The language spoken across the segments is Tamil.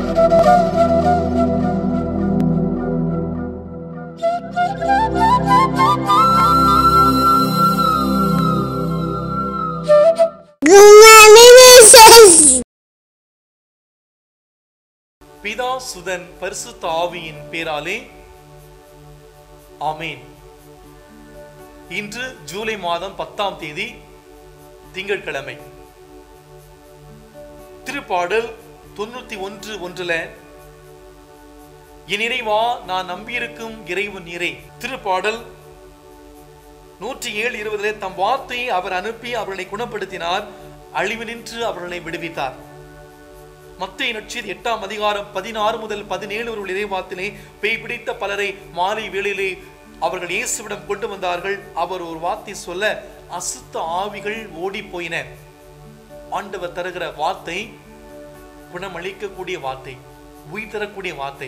பிதா சுதன் பரிசுத்த ஆவியின் பேராலே ஆமேன் இன்று ஜூலை மாதம் பத்தாம் தேதி திங்கட்கிழமை திருப்பாடல் தொண்ணூத்தி ஒன்று ஒன்றுல என் இறைவா நான் நம்பியிருக்கும் இறைவன் நீரே திருப்பாடல் நூற்றி ஏழு இருபதுல தம் வார்த்தையை அவர் அனுப்பி அவர்களை குணப்படுத்தினார் அழிவு நின்று அவர்களை விடுவித்தார் மத்திய நட்சத்திர எட்டாம் அதிகாரம் பதினாறு முதல் பதினேழு ஒரு இறைவாத்திலே பேய் பிடித்த பலரை மாலை வேளையிலே அவர்கள் இயேசுவிடம் கொண்டு வந்தார்கள் அவர் ஒரு வார்த்தை சொல்ல அசுத்த ஆவிகள் ஓடி போயின ஆண்டவர் தருகிற வார்த்தை குணமளிக்கக்கூடிய வார்த்தை உயிர் தரக்கூடிய வார்த்தை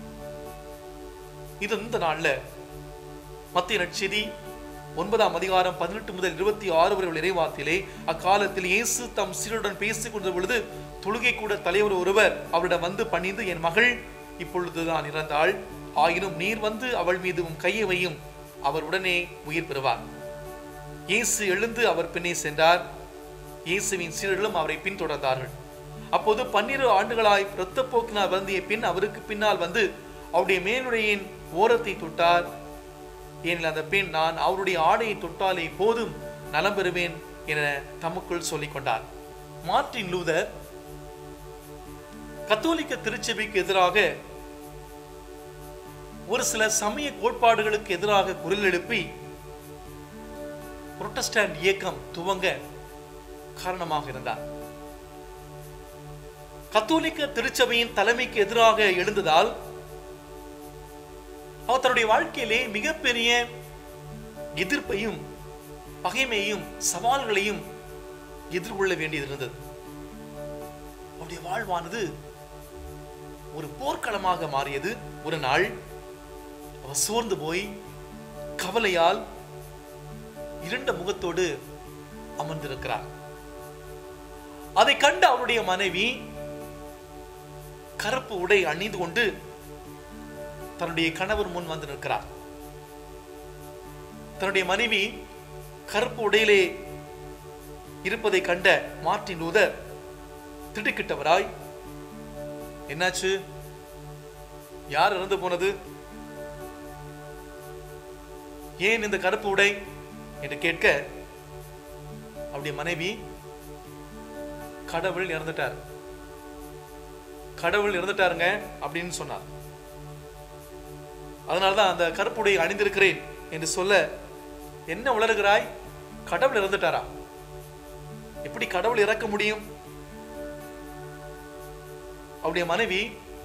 இது இந்த நாள்ல மத்திய நட்செய்தி ஒன்பதாம் அதிகாரம் பதினெட்டு முதல் இருபத்தி ஆறு வரை உள்ள இறைவாத்திலே அக்காலத்தில் இயேசு தம் சீருடன் பேசிக் கொண்ட பொழுது தொழுகை கூட தலைவர் ஒருவர் அவரிடம் வந்து பணிந்து என் மகள் இப்பொழுதுதான் இறந்தாள் ஆயினும் நீர் வந்து அவள் மீது உம் கையை வையும் அவர் உடனே உயிர் பெறுவார் இயேசு எழுந்து அவர் பின்னே சென்றார் இயேசுவின் சீடர்களும் அவரை பின்தொடர்ந்தார்கள் அப்போது பன்னிரு ஆண்டுகளாய் இரத்தப்போக்கினால் வருந்திய பின் அவருக்கு பின்னால் வந்து அவருடைய மேலுடையின் ஓரத்தை தொட்டார் ஏனில் அந்த பெண் நான் அவருடைய ஆடையை தொட்டாலே போதும் நலம் பெறுவேன் என தமக்குள் சொல்லிக் கொண்டார் மார்ட்டின் லூதர் கத்தோலிக்க திருச்சபைக்கு எதிராக ஒரு சில சமய கோட்பாடுகளுக்கு எதிராக குரல் எழுப்பி புரொட்டஸ்டாண்ட் இயக்கம் துவங்க காரணமாக இருந்தார் கத்தோலிக்க திருச்சபையின் தலைமைக்கு எதிராக எழுந்ததால் அவர் தன்னுடைய வாழ்க்கையிலே மிகப்பெரிய எதிர்ப்பையும் பகைமையையும் சவால்களையும் எதிர்கொள்ள வேண்டியது இருந்தது அவருடைய வாழ்வானது ஒரு போர்க்களமாக மாறியது ஒரு நாள் அவர் சோர்ந்து போய் கவலையால் இருண்ட முகத்தோடு அமர்ந்திருக்கிறார் அதை கண்ட அவருடைய மனைவி கருப்பு உடை அணிந்து கொண்டு தன்னுடைய கணவர் முன் வந்து நிற்கிறார் தன்னுடைய மனைவி கருப்பு உடையிலே இருப்பதை கண்ட மார்ட்டின் லூதர் திடுக்கிட்டவராய் என்னாச்சு யார் இறந்து போனது ஏன் இந்த கருப்பு உடை என்று கேட்க அவருடைய மனைவி கடவுள் இறந்துட்டார் கடவுள் இறந்துட்டாருங்க அப்படின்னு சொன்னார் அதனாலதான் அந்த கருப்புடை அணிந்திருக்கிறேன் என்று சொல்ல என்ன உளறுகிறாய் கடவுள் இறந்துட்டாரா எப்படி கடவுள் இறக்க முடியும் அவருடைய மனைவி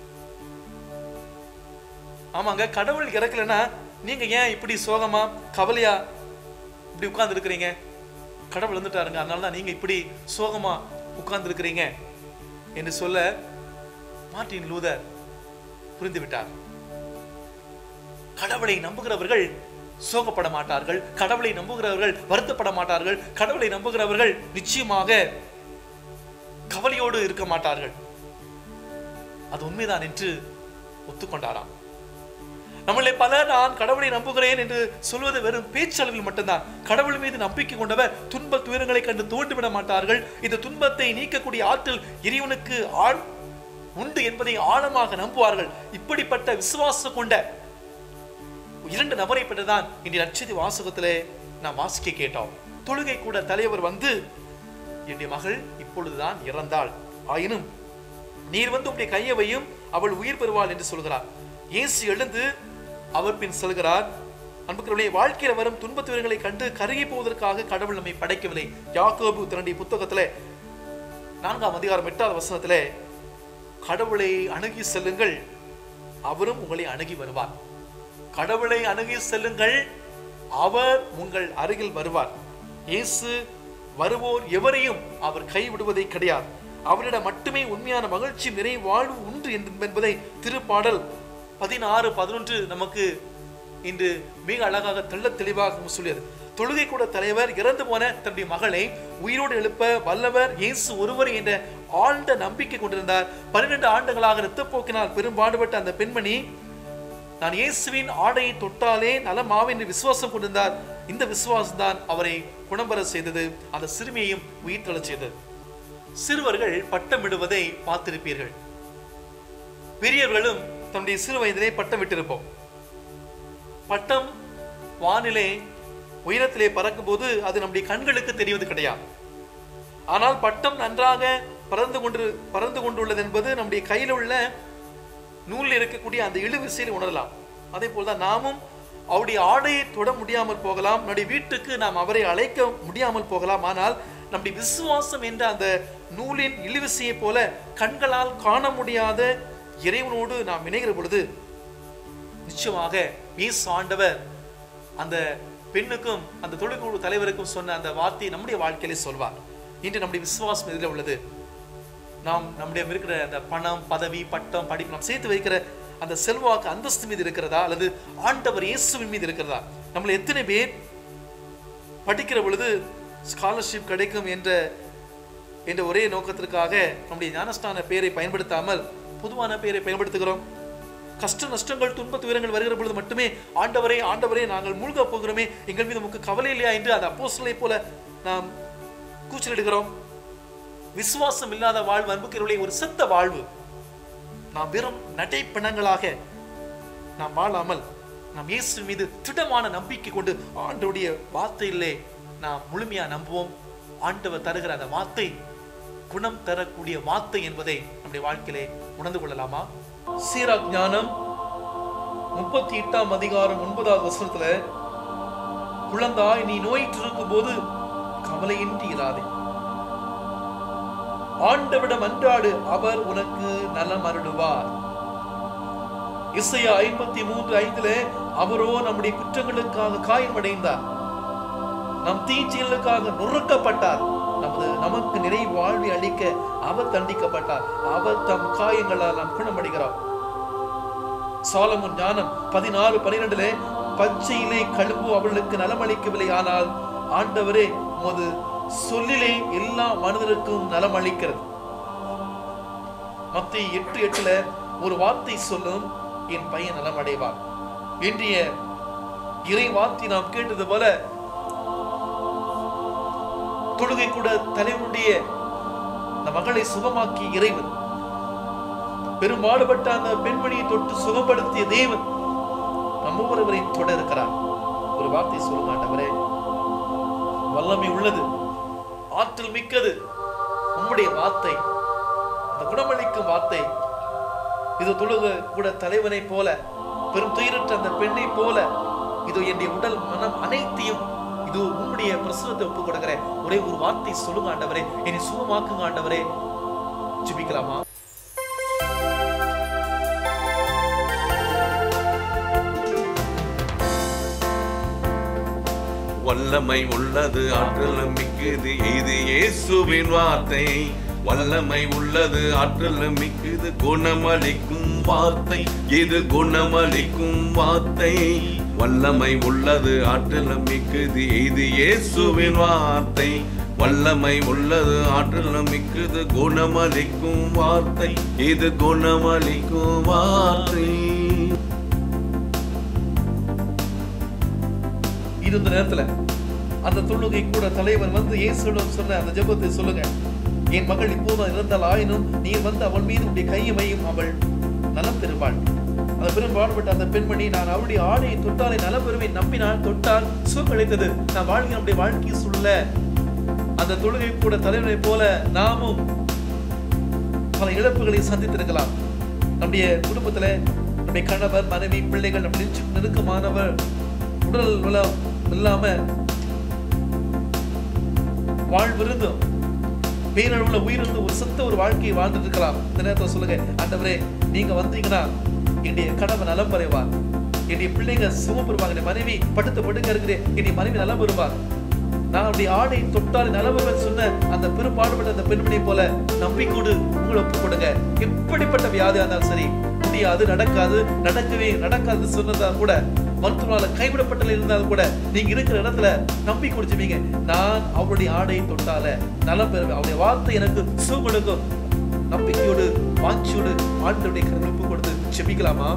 ஆமாங்க கடவுள் இறக்கலன்னா நீங்க ஏன் இப்படி சோகமா கவலையா இப்படி உட்கார்ந்து இருக்கிறீங்க கடவுள் இருந்துட்டாருங்க அதனால தான் நீங்க இப்படி சோகமா உட்கார்ந்து இருக்கிறீங்க என்று சொல்ல மார்ட்டின் லூதர் புரிந்து விட்டார் கடவுளை நம்புகிறவர்கள் சோகப்பட மாட்டார்கள் கடவுளை நம்புகிறவர்கள் வருத்தப்பட மாட்டார்கள் கடவுளை நம்புகிறவர்கள் நிச்சயமாக கவலையோடு இருக்க மாட்டார்கள் அது உண்மைதான் என்று ஒத்துக்கொண்டாராம் நம்மளை பலர் நான் கடவுளை நம்புகிறேன் என்று சொல்வது வெறும் பேச்சளவில் மட்டும்தான் கடவுள் மீது நம்பிக்கை கொண்டவர் துன்ப துயரங்களை கண்டு தோண்டிவிட மாட்டார்கள் இந்த துன்பத்தை நீக்கக்கூடிய ஆற்றல் இறைவனுக்கு ஆழ் உண்டு என்பதை ஆழமாக நம்புவார்கள் இப்படிப்பட்ட விசுவாசம் கொண்ட இரண்டு நபரை பெற்றுதான் இன்றைய நட்சதி வாசகத்திலே நாம் வாசிக்க கேட்டோம் தொழுகை கூட தலைவர் வந்து என்னுடைய மகள் இப்பொழுதுதான் இறந்தாள் ஆயினும் நீர் வந்து உடைய கையை வையும் அவள் உயிர் பெறுவாள் என்று சொல்கிறார் இயேசு எழுந்து அவர் பின் செல்கிறார் அன்புக்கிறவர்களே வாழ்க்கையில் வரும் துன்பத் துயரங்களை கண்டு கருகி போவதற்காக கடவுள் நம்மை படைக்கவில்லை யாக்கோபு தன்னுடைய புத்தகத்திலே நான்காம் அதிகாரம் எட்டாவது வசனத்திலே கடவுளை அணுகி செல்லுங்கள் அவரும் உங்களை அணுகி வருவார் கடவுளை அணுகி செல்லுங்கள் அவர் உங்கள் அருகில் வருவார் இயேசு வருவோர் எவரையும் அவர் கைவிடுவதை கிடையாது அவரிடம் மட்டுமே உண்மையான மகிழ்ச்சி நிறை வாழ்வு உண்டு என்பதை திருப்பாடல் பதினாறு பதினொன்று நமக்கு இன்று மிக அழகாக தெள்ள தெளிவாக சொல்லியது தொழுகை கூட தலைவர் இறந்து போன தன்னுடைய மகளை உயிரோடு எழுப்ப வல்லவர் இயேசு ஒருவர் என்ற ஆழ்ந்த நம்பிக்கை கொண்டிருந்தார் பன்னிரண்டு ஆண்டுகளாக இரத்தப்போக்கினால் பெரும்பாடுபட்ட அந்த பெண்மணி நான் இயேசுவின் ஆடையை தொட்டாலே நலமாவேன் என்று விசுவாசம் கொண்டிருந்தார் இந்த விசுவாசம் தான் அவரை குணம்பெற செய்தது அந்த சிறுமியையும் உயிர் தழச் செய்தது சிறுவர்கள் பட்டமிடுவதை பார்த்திருப்பீர்கள் பெரியவர்களும் தன்னுடைய சிறு வயதிலே பட்டம் விட்டிருப்போம் பட்டம் வானிலே உயரத்திலே பறக்கும்போது அது நம்முடைய கண்களுக்கு தெரிவது கிடையாது ஆனால் பட்டம் நன்றாக பறந்து கொண்டு பறந்து கொண்டுள்ளது என்பது நம்முடைய கையில் உள்ள நூலில் இருக்கக்கூடிய அந்த இழு விசையில் உணரலாம் அதே போல்தான் நாமும் அவருடைய ஆடையை தொட முடியாமல் போகலாம் நம்முடைய வீட்டுக்கு நாம் அவரை அழைக்க முடியாமல் போகலாம் ஆனால் நம்முடைய விசுவாசம் என்ற அந்த நூலின் இழுவிசையை போல கண்களால் காண முடியாத இறைவனோடு நாம் இணைகிற பொழுது நிச்சயமாக இயேசு ஆண்டவர் அந்த பெண்ணுக்கும் அந்த தொழிற்குழு தலைவருக்கும் சொன்ன அந்த வார்த்தையை நம்முடைய வாழ்க்கையிலே சொல்வார் இன்று நம்முடைய விசுவாசம் எதில் உள்ளது நாம் நம்முடைய இருக்கிற அந்த பணம் பதவி பட்டம் படிப்பு நாம் சேர்த்து வைக்கிற அந்த செல்வாக்கு அந்தஸ்து மீது இருக்கிறதா அல்லது ஆண்டவர் இயேசுவின் மீது இருக்கிறதா நம்மள எத்தனை பேர் படிக்கிற பொழுது ஸ்காலர்ஷிப் கிடைக்கும் என்ற என்ற ஒரே நோக்கத்திற்காக நம்முடைய ஞானஸ்தான பெயரை பயன்படுத்தாமல் பொதுவான பெயரை பயன்படுத்துகிறோம் கஷ்ட நஷ்டங்கள் துன்ப துயரங்கள் வருகிற பொழுது மட்டுமே ஆண்டவரே ஆண்டவரே நாங்கள் மூழ்க போகிறோமே எங்கள் மீது நமக்கு கவலை இல்லையா என்று அந்த அப்போஸ்தலரை போல நாம் கூச்சலிடுகிறோம் விசுவாசம் இல்லாத வாழ்வு அன்புக்கிறவர்களே ஒரு செத்த வாழ்வு நாம் வெறும் நடைப்பிணங்களாக நாம் வாழாமல் நாம் இயேசு மீது திடமான நம்பிக்கை கொண்டு ஆண்டவருடைய வார்த்தையிலே நாம் முழுமையா நம்புவோம் ஆண்டவர் தருகிற அந்த வார்த்தை குணம் தரக்கூடிய வார்த்தை என்பதை நம்முடைய வாழ்க்கையிலே உணர்ந்து கொள்ளலாமா சீரா ஞானம் முப்பத்தி எட்டாம் அதிகாரம் ஒன்பதாவது வசனத்துல குழந்தாய் நீ நோயிற்றிருக்கும் போது கவலையின்றி இராதே ஆண்டவிடம் அன்றாடு அவர் உனக்கு நலம் அருளுவார் இசையா ஐம்பத்தி மூன்று ஐந்துல அவரோ நம்முடைய குற்றங்களுக்காக காயமடைந்தார் நம் தீச்செயலுக்காக நொறுக்கப்பட்டார் நமது நமக்கு நிறை வாழ்வை அளிக்க அவர் தண்டிக்கப்பட்டார் அவர் தம் காயங்களால் நாம் குணமடைகிறோம் சாலமன் ஞானம் பதினாறு பனிரெண்டுல பச்சையிலே கழும்பு அவளுக்கு நலமளிக்கவில்லை ஆனால் ஆண்டவரே உமது சொல்லிலே எல்லா மனிதருக்கும் நலம் அளிக்கிறது மத்திய எட்டு எட்டுல ஒரு வார்த்தை சொல்லும் என் பையன் நலம் அடைவார் இன்றைய இறை வார்த்தை நாம் கேட்டது போல தொழுகை கூட தலைவனுடைய அந்த மகளை சுகமாக்கிய இறைவன் பெரும்பாடுபட்ட அந்த பெண்மணியை தொட்டு சுகப்படுத்திய தேவன் நம்ம ஒருவரை தொட இருக்கிறார் ஒரு வார்த்தை சொல்லுங்க ஆண்டவரே வல்லமை உள்ளது ஆற்றல் மிக்கது உம்முடைய வார்த்தை அந்த குணமளிக்கும் வார்த்தை இது தொழுக கூட தலைவனை போல பெரும் துயரற்ற அந்த பெண்ணை போல இது என்னுடைய உடல் மனம் அனைத்தையும் இது உம்முடைய பிரசுரத்தை ஒப்புக் கொடுக்கிறேன் ஒரே ஒரு வார்த்தை சொல்லுங்க ஆண்டவரே என்னை சுகமாக்குங்க ஆண்டவரே ஜெபிக்கலாமா வல்லமை உள்ளது ஆற்றல் மிக்குது இது இயேசுவின் வார்த்தை வல்லமை உள்ளது ஆற்றல் மிக்குது குணமளிக்கும் வார்த்தை இது குணமளிக்கும் வார்த்தை வல்லமை உள்ளது ஆற்றல் மிக்குது இது இயேசுவின் வார்த்தை வல்லமை உள்ளது ஆற்றல் மிக்குது குணமளிக்கும் வார்த்தை இது குணமளிக்கும் வார்த்தை இருந்த நேரத்துல அந்த தொழுகை கூட தலைவர் வந்து இயேசுவிடம் சொன்ன அந்த ஜெபத்தை சொல்லுங்க என் மகள் இப்போதும் இருந்தால் ஆயினும் நீ வந்து அவள் மீது உடைய கையை வையும் அவள் நலம் பெறுவாள் அந்த பெரும்பாடுபட்ட அந்த பெண்மணி நான் அவளுடைய ஆடையை தொட்டாலை நலம் பெறுவேன் நம்பினால் தொட்டால் சுகம் கிடைத்தது நான் வாழ்க்கை நம்முடைய வாழ்க்கை சூழல அந்த தொழுகை கூட தலைவரை போல நாமும் பல இழப்புகளை சந்தித்திருக்கலாம் நம்முடைய குடும்பத்துல நம்முடைய கணவர் மனைவி பிள்ளைகள் நம்ம நெஞ்சு நெருக்கமானவர் உடல் நலம் இல்லாம வாழ்விருந்தும் பேரளவுல உயிரிழந்து ஒரு செத்த ஒரு வாழ்க்கையை வாழ்ந்துட்டு இருக்கலாம் இந்த நேரத்துல சொல்லுங்க ஆண்டவரே நீங்க வந்தீங்கன்னா என்னுடைய கணவன் நலம் பெறுவார் என்னுடைய பிள்ளைங்க சுகம் பெறுவாங்க என்னுடைய மனைவி படுத்த படுக்க இருக்கிறேன் என்னுடைய மனைவி நலம் பெறுவார் நான் அப்படி ஆடை தொட்டால் நலவுவன் சொன்ன அந்த பெரும்பாடுபட்ட அந்த பெண்மணி போல நம்பிக்கொடு உங்களை ஒப்புக் கொடுங்க எப்படிப்பட்ட வியாதியா இருந்தாலும் சரி முடியாது நடக்காது நடக்கவே நடக்காது சொன்னதா கூட மருத்துவரால கைவிடப்பட்ட இருந்தாலும் கூட நீங்க இருக்கிற இடத்துல நம்பி குடிச்சுவீங்க நான் அவருடைய ஆடையை தொட்டால நலம் பெறுவேன் அவருடைய வார்த்தை எனக்கு சுகம் கொடுக்கும் நம்பிக்கையோடு வாஞ்சியோடு ஆண்டவருடைய கருத்தில் ஒப்பு கொடுத்து செபிக்கலாமா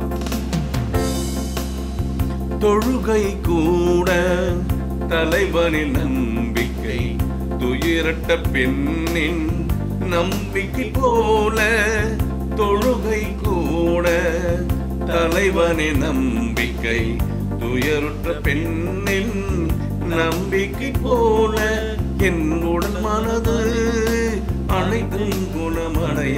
தொழுகை கூட தலைவனின் நம்பிக்கை துயரட்ட பெண்ணின் நம்பிக்கை போல தொழுகை கூட தலைவனின் நம்பிக்கை துயருற்ற பெண்ணின் நம்பிக்கை போல என் உடல் மனது அனைத்தும் குணமடைய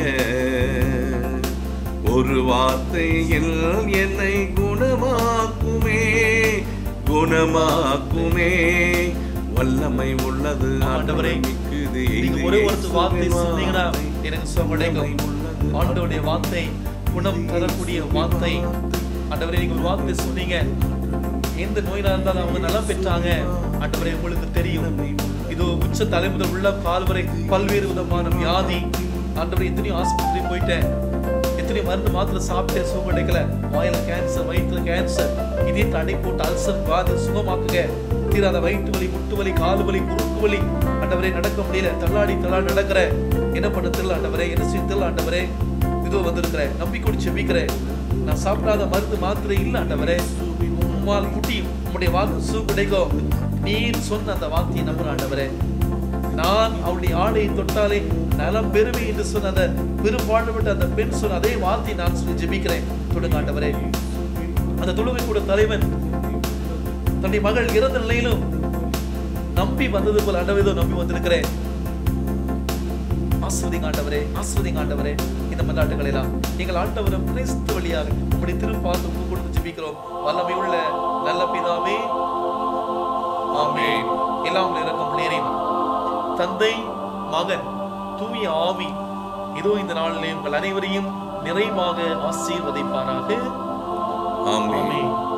ஒரு வார்த்தையில் என்னை குணமாக்குமே குணமாக்குமே வல்லமை உள்ளது ஆண்டவரே, மிக்குது நீங்க ஒரே ஒரு வார்த்தை சொன்னீங்கன்னா எனக்கு சுகம் கிடைக்கும் ஆண்டவருடைய வார்த்தை குணம் தரக்கூடிய வார்த்தை ஆண்டவரே நீங்க ஒரு வார்த்தை சொன்னீங்க எந்த நோயினா இருந்தாலும் அவங்க நலம் பெற்றாங்க ஆண்டவரே உங்களுக்கு தெரியும் இது உச்ச தலைமுறை உள்ள கால் வரை பல்வேறு விதமான வியாதி ஆண்டவரே எத்தனையோ ஆஸ்பத்திரி போயிட்டேன் எத்தனையோ மருந்து மாத்திரை சாப்பிட்டேன் சுகம் கிடைக்கல வாயில கேன்சர் வயிற்றுல கேன்சர் இதே தடை போட்டு அல்சர் வாதி சுகமாக்குங்க தீராத வயிற்று வலி முட்டு வலி கால் வலி குறுக்கு வலி ஆண்டவரே நடக்க முடியல தள்ளாடி தள்ளாடி நடக்கிற என்ன பண்ண தெரியல ஆண்டவரே என்ன செய்ய தெரியல ஆண்டவரே இதோ வந்திருக்கிறேன் நம்பிக்கொண்டு செபிக்கிறேன் நான் சாப்பிடாத மருந்து மாத்திரை இல்ல ஆண்டவரே உம்மால் குட்டி உம்முடைய வாக்கு சு கிடைக்கும் நீர் சொன்ன அந்த வார்த்தையை நம்புற ஆண்டவரே நான் அவளுடைய ஆடையை தொட்டாலே நலம் பெருமை என்று சொன்ன அந்த பெரும்பாடுபட்ட அந்த பெண் சொன்ன அதே வார்த்தையை நான் சொல்லி ஜெபிக்கிறேன் தொடுங்க ஆண்டவரே அந்த தொழுகை கூட தலைவன் தன்னுடைய மகள் இறந்த நிலையிலும் நம்பி வந்தது போல ஆண்டவரே இதோ நம்பி வந்திருக்கிறேன் ஆஸ்வதிங்க ஆண்டவரே ஆஸ்வதிங்க ஆண்டவரே இந்த மன்றாட்டுகளை எல்லாம் நீங்கள் ஆண்டவரும் கிறிஸ்து வழியாக உங்களுடைய திருப்பாத்து ஒப்பு கொடுத்து ஜெபிக்கிறோம் வல்லமை உள்ள நல்ல பிதாவே ஆமென் எல்லாம் உங்கள் இறக்கம் நேரின் தந்தை மகன் தூய ஆவி இதோ இந்த நாளிலே உங்கள் அனைவரையும் நிறைவாக ஆசீர்வதிப்பாராக ஆமென் ஆமென்